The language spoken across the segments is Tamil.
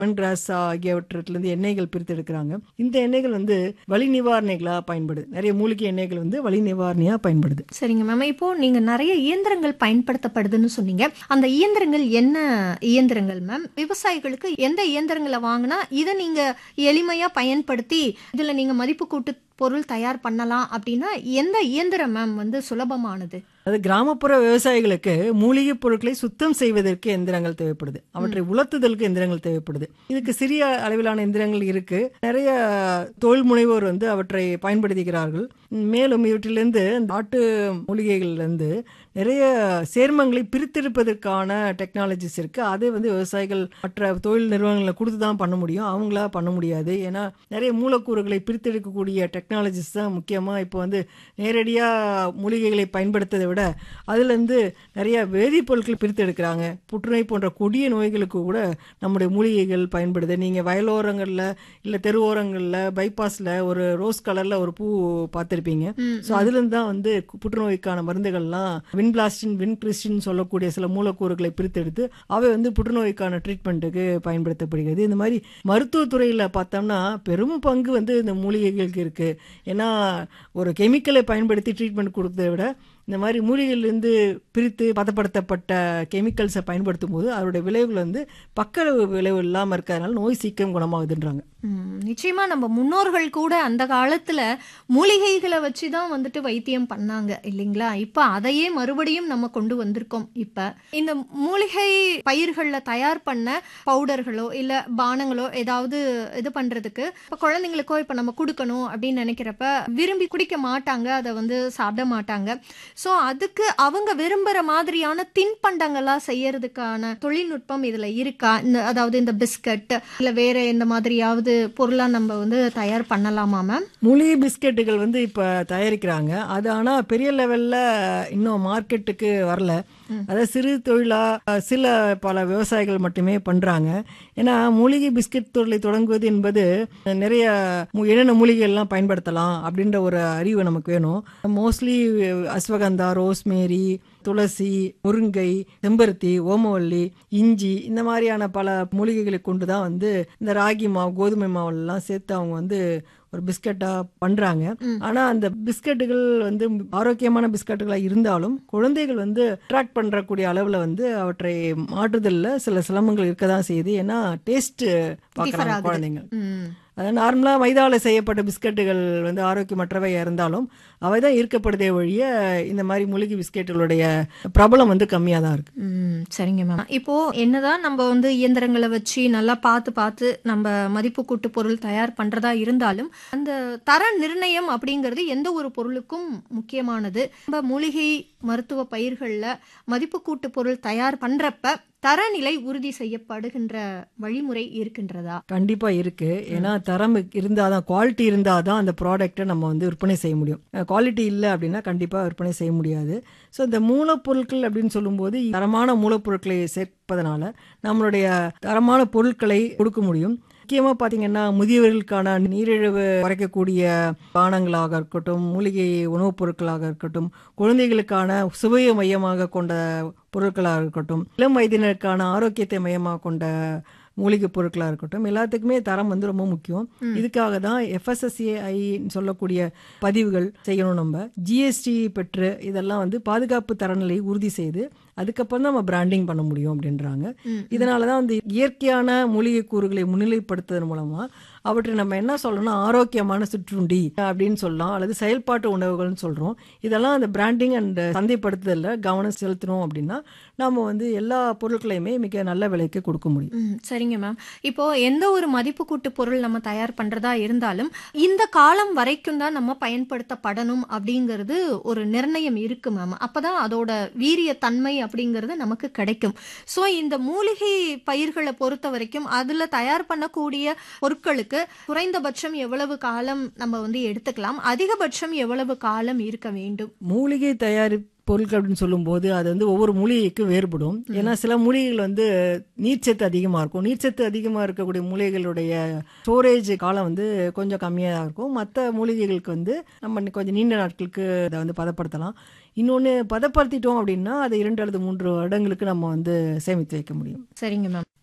லெமன் கிராஸ் ஆகியவற்றிலிருந்து எண்ணெய்கள் பிரித்து எடுக்கிறாங்க இந்த எண்ணெய்கள் வந்து வலி நிவாரணிகளா பயன்படுது நிறைய மூலிகை எண்ணெய்கள் வந்து வலி நிவாரணியா பயன்படுது சரிங்க மேம் இப்போ நீங்க நிறைய இயந்திரங்கள் பயன்படுத்தப்படுதுன்னு சொன்னீங்க அந்த இயந்திரங்கள் என்ன இயந்திரங்கள் மேம் விவசாயிகளுக்கு எந்த இயந்திரங்களை வாங்கினா இதை நீங்க எளிமையா பயன்படுத்தி இதுல நீங்க மதிப்பு கூட்டு பொருள் தயார் பண்ணலாம் அப்படின்னா எந்த இயந்திரம் மேம் வந்து சுலபமானது அது கிராமப்புற விவசாயிகளுக்கு மூலிகை பொருட்களை சுத்தம் செய்வதற்கு எந்திரங்கள் தேவைப்படுது அவற்றை உலர்த்துதலுக்கு எந்திரங்கள் தேவைப்படுது இதுக்கு சிறிய அளவிலான எந்திரங்கள் இருக்கு நிறைய தொழில் முனைவோர் வந்து அவற்றை பயன்படுத்துகிறார்கள் மேலும் இவற்றிலிருந்து நாட்டு மூலிகைகள்லேருந்து நிறைய சேர்மங்களை பிரித்தெடுப்பதற்கான டெக்னாலஜிஸ் இருக்கு அதை வந்து விவசாயிகள் மற்ற தொழில் நிறுவனங்களை கொடுத்து தான் பண்ண முடியும் அவங்களா பண்ண முடியாது ஏன்னா நிறைய மூலக்கூறுகளை பிரித்தெடுக்கக்கூடிய டெக்னாலஜிஸ் தான் முக்கியமாக இப்போ வந்து நேரடியாக மூலிகைகளை பயன்படுத்துவதை விட அதுலேருந்து நிறைய வேதிப்பொருட்கள் பிரித்து எடுக்கிறாங்க புற்றுநோய் போன்ற கொடிய நோய்களுக்கு கூட நம்முடைய மூலிகைகள் பயன்படுது நீங்கள் வயலோரங்களில் இல்லை தெருவோரங்களில் பைபாஸில் ஒரு ரோஸ் கலரில் ஒரு பூ பார்த்துருப்பீங்க ஸோ அதுலேருந்து தான் வந்து புற்றுநோய்க்கான மருந்துகள்லாம் வின்பிளாஸ்டின் வின்கிறிஸ்டின் சொல்லக்கூடிய சில மூலக்கூறுகளை பிரித்தெடுத்து அவை வந்து புற்றுநோய்க்கான ட்ரீட்மெண்ட்டுக்கு பயன்படுத்தப்படுகிறது இந்த மாதிரி மருத்துவத்துறையில் பார்த்தோம்னா பெரும் பங்கு வந்து இந்த மூலிகைகளுக்கு இருக்குது ஏன்னா ஒரு கெமிக்கலை பயன்படுத்தி ட்ரீட்மெண்ட் கொடுத்ததை விட இந்த மாதிரி மூலிகையிலிருந்து பிரித்து பதப்படுத்தப்பட்ட கெமிக்கல்ஸை பயன்படுத்தும் போது அதோடைய விளைவுகள் வந்து பக்க விளைவு இல்லாமல் இருக்கிறதுனால நோய் சீக்கிரம் குணமாகுதுன்றாங்க ம், நிச்சயமா நம்ம முன்னோர்கள் கூட அந்த காலத்துல மூலிகைகளை வச்சு தான் வந்துட்டு வைத்தியம் பண்ணாங்க இல்லைங்களா இப்ப அதையே மறுபடியும் நம்ம கொண்டு வந்திருக்கோம் இப்ப இந்த மூலிகை பயிர்கள்ல தயார் பண்ண பவுடர்களோ இல்ல பானங்களோ ஏதாவது இது பண்றதுக்கு இப்ப குழந்தைங்களுக்கோ இப்ப நம்ம கொடுக்கணும் அப்படின்னு நினைக்கிறப்ப விரும்பி குடிக்க மாட்டாங்க அதை வந்து சாப்பிட மாட்டாங்க சோ அதுக்கு அவங்க விரும்புற மாதிரியான தின்பண்டங்களா செய்யறதுக்கான தொழில்நுட்பம் இதுல இருக்கா இந்த அதாவது இந்த பிஸ்கட் இல்ல வேற எந்த மாதிரியாவது பொருளா நம்ம வந்து தயார் பண்ணலாமா மேம் மூலிகை பிஸ்கெட்டுகள் வந்து இப்போ தயாரிக்கிறாங்க அது ஆனால் பெரிய லெவலில் இன்னும் மார்க்கெட்டுக்கு வரல அதாவது சிறு தொழிலாக சில பல விவசாயிகள் மட்டுமே பண்ணுறாங்க ஏன்னா மூலிகை பிஸ்கெட் தொழிலை தொடங்குவது என்பது நிறைய மு- என்னென்ன மூலிகைகள்லாம் பயன்படுத்தலாம் அப்படின்ற ஒரு அறிவு நமக்கு வேணும் மோஸ்ட்லி அஸ்வகந்தா ரோஸ்மேரி துளசி முருங்கை செம்பருத்தி ஓமவல்லி இஞ்சி இந்த மாதிரியான பல மூலிகைகளை கொண்டு தான் வந்து இந்த ராகி மாவு கோதுமை மாவுலாம் சேர்த்து அவங்க வந்து ஒரு பிஸ்கட்டா பண்றாங்க ஆனா அந்த பிஸ்கட்டுகள் வந்து ஆரோக்கியமான பிஸ்கட்டுகளா இருந்தாலும் குழந்தைகள் வந்து அட்ராக்ட் பண்றக்கூடிய அளவுல வந்து அவற்றை மாற்றுதல்ல சில சிரமங்கள் இருக்க தான் செய்யுது ஏன்னா டேஸ்ட் பார்க்கறாங்க ஆகுது. குழந்தைங்க ம். அதாவது நார்மலாக மைதாவில் செய்யப்பட்ட பிஸ்கட்டுகள் வந்து ஆரோக்கியமற்றவையாக இருந்தாலும் அவை தான் ஈர்க்கப்படுதே ஒழிய இந்த மாதிரி மூலிகை பிஸ்கெட்டுகளுடைய பிரபலம் வந்து கம்மியாக தான் இருக்கு ம், சரிங்க மேம் இப்போ என்னதான் நம்ம வந்து இயந்திரங்களை வச்சு நல்லா பார்த்து பார்த்து நம்ம மதிப்பு கூட்டு பொருள் தயார் பண்றதா இருந்தாலும் அந்த தர நிர்ணயம் அப்படிங்கிறது எந்த ஒரு பொருளுக்கும் முக்கியமானது நம்ம மூலிகை மருத்துவ பயிர்கள்ல மதிப்பு கூட்டு பொருள் தயார் பண்றப்ப தரநிலை உறுதி செய்யப்படுகின்ற வழிமுறை இருக்கின்றதா கண்டிப்பாக இருக்கு ஏன்னா தரம் இருந்தால் தான் குவாலிட்டி இருந்தால் தான் அந்த ப்ராடக்ட்டை நம்ம வந்து விற்பனை செய்ய முடியும் குவாலிட்டி இல்லை அப்படின்னா கண்டிப்பாக விற்பனை செய்ய முடியாது ஸோ இந்த மூலப்பொருட்கள் அப்படின்னு சொல்லும்போது தரமான மூலப்பொருட்களை சேர்ப்பதனால நம்மளுடைய தரமான பொருட்களை கொடுக்க முடியும் முக்கியமாக பார்த்தீங்கன்னா முதியவர்களுக்கான நீரிழிவு குறைக்கக்கூடிய பானங்களாக இருக்கட்டும் மூலிகை உணவுப் பொருட்களாக இருக்கட்டும் குழந்தைகளுக்கான சுவையை மையமாக கொண்ட பொருட்களாக இருக்கட்டும் இளம் வயதினருக்கான ஆரோக்கியத்தை மையமாக கொண்ட மூலிகை பொருட்களாக இருக்கட்டும் எல்லாத்துக்குமே தரம் வந்து ரொம்ப முக்கியம் இதுக்காக தான் எஃப்எஸ்எஸ்ஏஐ சொல்லக்கூடிய பதிவுகள் செய்யணும் நம்ம ஜிஎஸ்டி பெற்று இதெல்லாம் வந்து பாதுகாப்பு தரநிலை உறுதி செய்து அதுக்கப்புறம் தான் நம்ம பிராண்டிங் பண்ண முடியும் அப்படின்றாங்க இதனால தான் வந்து இயற்கையான மூலிகை கூறுகளை முன்னிலைப்படுத்துவதன் மூலமா அவற்றை நம்ம என்ன சொல்லணும்னா ஆரோக்கியமான சிற்றுண்டி அப்படின்னு சொல்லலாம் அல்லது செயல்பாட்டு உணவுகள்னு சொல்றோம் இதெல்லாம் அந்த பிராண்டிங் அண்ட் சந்தைப்படுத்துதல்ல கவனம் செலுத்தணும் அப்படின்னா நம்ம வந்து எல்லா பொருட்களையுமே மிக நல்ல விலைக்கு கொடுக்க முடியும் ம், சரிங்க மேம் இப்போ எந்த ஒரு மதிப்பு கூட்டு பொருள் நம்ம தயார் பண்றதா இருந்தாலும் இந்த காலம் வரைக்கும் தான் நம்ம பயன்படுத்தப்படணும் அப்படிங்கிறது ஒரு நிர்ணயம் இருக்கு மேம் அப்பதான் அதோட வீரிய தன்மை அப்படிங்கிறது நமக்கு கிடைக்கும் ஸோ இந்த மூலிகை பயிர்களை பொறுத்த வரைக்கும் அதுல தயார் பண்ணக்கூடிய பொருட்களுக்கு குறைந்தபட்சம் எவ்வளவு காலம் நம்ம வந்து எடுத்துக்கலாம் அதிகபட்சம் எவ்வளவு காலம் இருக்க வேண்டும் மூலிகை தயாரி பொருட்கள் அப்படின்னு சொல்லும்போது அது வந்து ஒவ்வொரு மூலிகைக்கும் வேறுபடும் ஏன்னா சில மூலிகைகள் வந்து நீர்ச்சத்து அதிகமாக இருக்கும் நீர்ச்சத்து அதிகமாக இருக்கக்கூடிய மூலிகைகளுடைய ஸ்டோரேஜ் காலம் வந்து கொஞ்சம் கம்மியாக இருக்கும் மற்ற மூலிகைகளுக்கு வந்து நம்ம கொஞ்சம் நீண்ட நாட்களுக்கு அதை வந்து பதப்படுத்தலாம் இன்னொன்று பதப்படுத்திட்டோம் அப்படின்னா அதை இரண்டு அல்லது மூன்று வருடங்களுக்கு நம்ம வந்து சேமித்து வைக்க முடியும் சரிங்க மேம்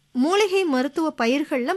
மூலிகை மருத்துவ பயிர்கள்ல